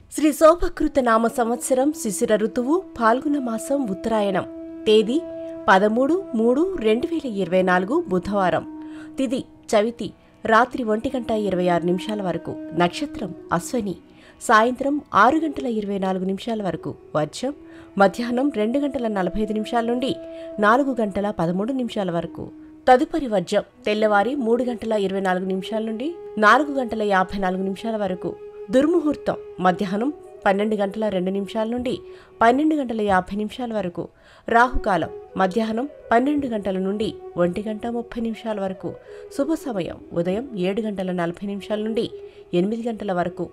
శ్రీ శోభకృత నామ సంవత్సరం శిశిర ఋతువు పాల్గొన మాసం ఉత్తరాయణం తేదీ పదమూడు మూడు రెండు వేల ఇరవై నాలుగు బుధవారం తిది చవితి రాత్రి ఒంటి గంట ఇరవై ఆరు నిమిషాల వరకు నక్షత్రం అశ్వని సాయంత్రం ఆరు గంటల ఇరవై నాలుగు నిమిషాల వరకు వర్షం మధ్యాహ్నం రెండు గంటల నలభై ఐదు నిమిషాల నుండి నాలుగు గంటల పదమూడు నిమిషాల వరకు తదుపరి వర్జం తెల్లవారి మూడు గంటల ఇరవై నాలుగు నిమిషాల నుండి నాలుగు గంటల యాభై నాలుగు నిమిషాల వరకు దుర్ముహూర్తం మధ్యాహ్నం పన్నెండు గంటల రెండు నిమిషాల నుండి పన్నెండు గంటల యాభై నిమిషాల వరకు రాహుకాలం మధ్యాహ్నం పన్నెండు గంటల నుండి ఒంటి గంట ముప్పై నిమిషాల వరకు శుభ సమయం ఉదయం ఏడు గంటల నలభై నిమిషాల నుండి ఎనిమిది గంటల వరకు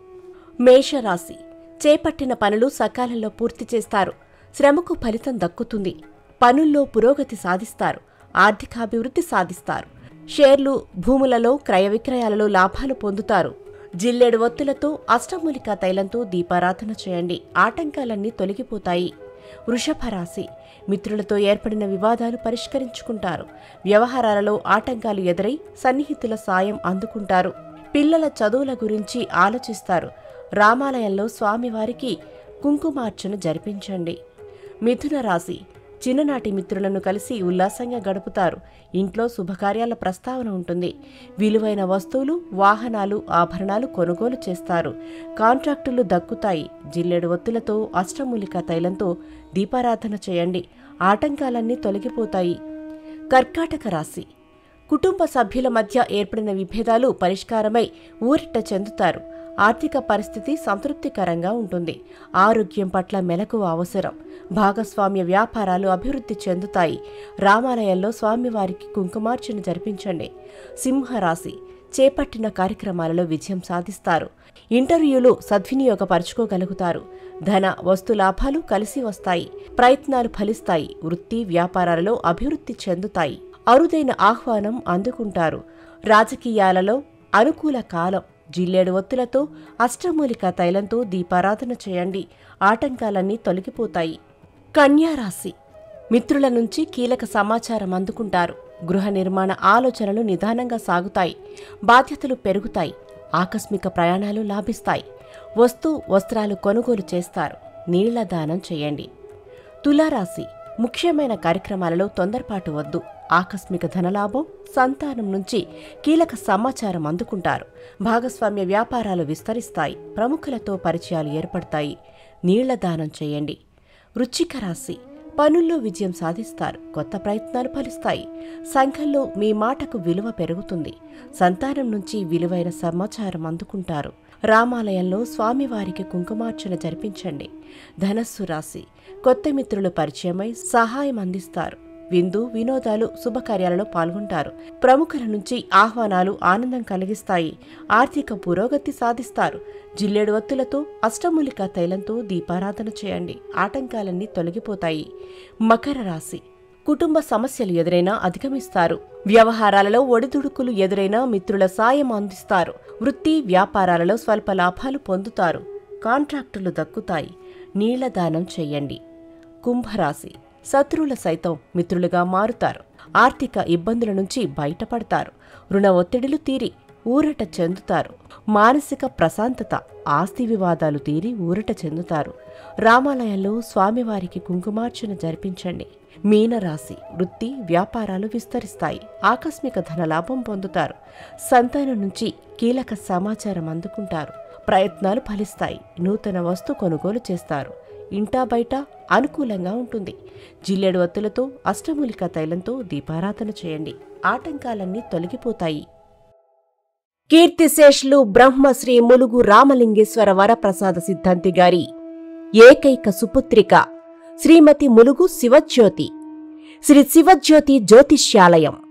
మేషరాశి చేపట్టిన పనులు సకాలంలో పూర్తి చేస్తారు శ్రమకు ఫలితం దక్కుతుంది పనుల్లో పురోగతి సాధిస్తారు ఆర్థికాభివృద్ధి సాధిస్తారు షేర్లు భూములలో క్రయ విక్రయాలలో లాభాలు పొందుతారు జిల్లేడు ఒత్తులతో అష్టమూలిక తైలంతో దీపారాధన చేయండి ఆటంకాలన్నీ తొలగిపోతాయి వృషభ రాశి మిత్రులతో ఏర్పడిన వివాదాలు పరిష్కరించుకుంటారు వ్యవహారాలలో ఆటంకాలు ఎదురై సన్నిహితుల సాయం అందుకుంటారు పిల్లల చదువుల గురించి ఆలోచిస్తారు రామాలయంలో స్వామివారికి కుంకుమార్చన జరిపించండి మిథున రాశి చిన్ననాటి మిత్రులను కలిసి ఉల్లాసంగా గడుపుతారు ఇంట్లో శుభకార్యాల ప్రస్తావన ఉంటుంది విలువైన వస్తువులు వాహనాలు ఆభరణాలు కొనుగోలు చేస్తారు కాంట్రాక్టులు దక్కుతాయి జిల్లెడు ఒత్తులతో అష్టమూలిక తైలంతో దీపారాధన చేయండి ఆటంకాలన్నీ తొలగిపోతాయి కర్కాటక రాశి కుటుంబ సభ్యుల మధ్య ఏర్పడిన విభేదాలు పరిష్కారమై ఊరిట చెందుతారు ఆర్థిక పరిస్థితి సంతృప్తికరంగా ఉంటుంది ఆరోగ్యం పట్ల మెలకువ అవసరం భాగస్వామ్య వ్యాపారాలు అభివృద్ధి చెందుతాయి రామాలయంలో స్వామివారికి కుంకుమార్చన జరిపించండి సింహరాశి చేపట్టిన కార్యక్రమాలలో విజయం సాధిస్తారు ఇంటర్వ్యూలు సద్వినియోగపరుచుకోగలుగుతారు ధన వస్తు లాభాలు కలిసి వస్తాయి ప్రయత్నాలు ఫలిస్తాయి వృత్తి వ్యాపారాలలో అభివృద్ధి చెందుతాయి అరుదైన ఆహ్వానం అందుకుంటారు రాజకీయాలలో అనుకూల కాలం జిల్లేడు ఒత్తులతో అష్టమూలిక తైలంతో దీపారాధన చేయండి ఆటంకాలన్నీ తొలగిపోతాయి కన్యారాశి మిత్రుల నుంచి కీలక సమాచారం అందుకుంటారు గృహ నిర్మాణ ఆలోచనలు నిదానంగా సాగుతాయి బాధ్యతలు పెరుగుతాయి ఆకస్మిక ప్రయాణాలు లాభిస్తాయి వస్తు వస్త్రాలు కొనుగోలు చేస్తారు నీళ్ల దానం చేయండి తులారాశి ముఖ్యమైన కార్యక్రమాలలో తొందరపాటు వద్దు ఆకస్మిక ధనలాభం సంతానం నుంచి కీలక సమాచారం అందుకుంటారు భాగస్వామ్య వ్యాపారాలు విస్తరిస్తాయి ప్రముఖులతో పరిచయాలు ఏర్పడతాయి నీళ్ల దానం చేయండి వృచ్చిక రాశి పనుల్లో విజయం సాధిస్తారు కొత్త ప్రయత్నాలు ఫలిస్తాయి సంఘంలో మీ మాటకు విలువ పెరుగుతుంది సంతానం నుంచి విలువైన సమాచారం అందుకుంటారు రామాలయంలో స్వామివారికి కుంకుమార్చన జరిపించండి ధనస్సు రాశి కొత్త మిత్రులు పరిచయమై సహాయం అందిస్తారు విందు వినోదాలు శుభకార్యాలలో పాల్గొంటారు ప్రముఖుల నుంచి ఆహ్వానాలు ఆనందం కలిగిస్తాయి ఆర్థిక పురోగతి సాధిస్తారు జిల్లేడు ఒత్తులతో అష్టమూలిక తైలంతో దీపారాధన చేయండి ఆటంకాలన్నీ తొలగిపోతాయి మకర రాశి కుటుంబ సమస్యలు ఎదురైనా అధిగమిస్తారు వ్యవహారాలలో ఒడిదుడుకులు ఎదురైనా మిత్రుల సాయం అందిస్తారు వృత్తి వ్యాపారాలలో స్వల్ప లాభాలు పొందుతారు కాంట్రాక్టులు దక్కుతాయి నీళ్ల దానం చేయండి కుంభరాశి శత్రువుల సైతం మిత్రులుగా మారుతారు ఆర్థిక ఇబ్బందుల నుంచి బయటపడతారు రుణ ఒత్తిడిలు తీరి ఊరట చెందుతారు మానసిక ప్రశాంతత ఆస్తి వివాదాలు తీరి ఊరట చెందుతారు రామాలయంలో స్వామివారికి కుంకుమార్చన జరిపించండి మీనరాశి వృత్తి వ్యాపారాలు విస్తరిస్తాయి ఆకస్మిక ధనలాభం పొందుతారు సంతానం నుంచి కీలక సమాచారం అందుకుంటారు ప్రయత్నాలు ఫలిస్తాయి నూతన వస్తు కొనుగోలు చేస్తారు ఇంటా బయట అనుకూలంగా ఉంటుంది జిల్లెడు వత్తులతో అష్టమూలిక తైలంతో దీపారాధన చేయండి ఆటంకాలన్నీ తొలగిపోతాయి కీర్తిశేషులు బ్రహ్మశ్రీ ములుగు రామలింగేశ్వర వరప్రసాద సిద్ధాంతి గారి ఏకైక సుపుత్రిక శ్రీమతి ములుగు శివజ్యోతి శ్రీ శివజ్యోతి జ్యోతిష్యాలయం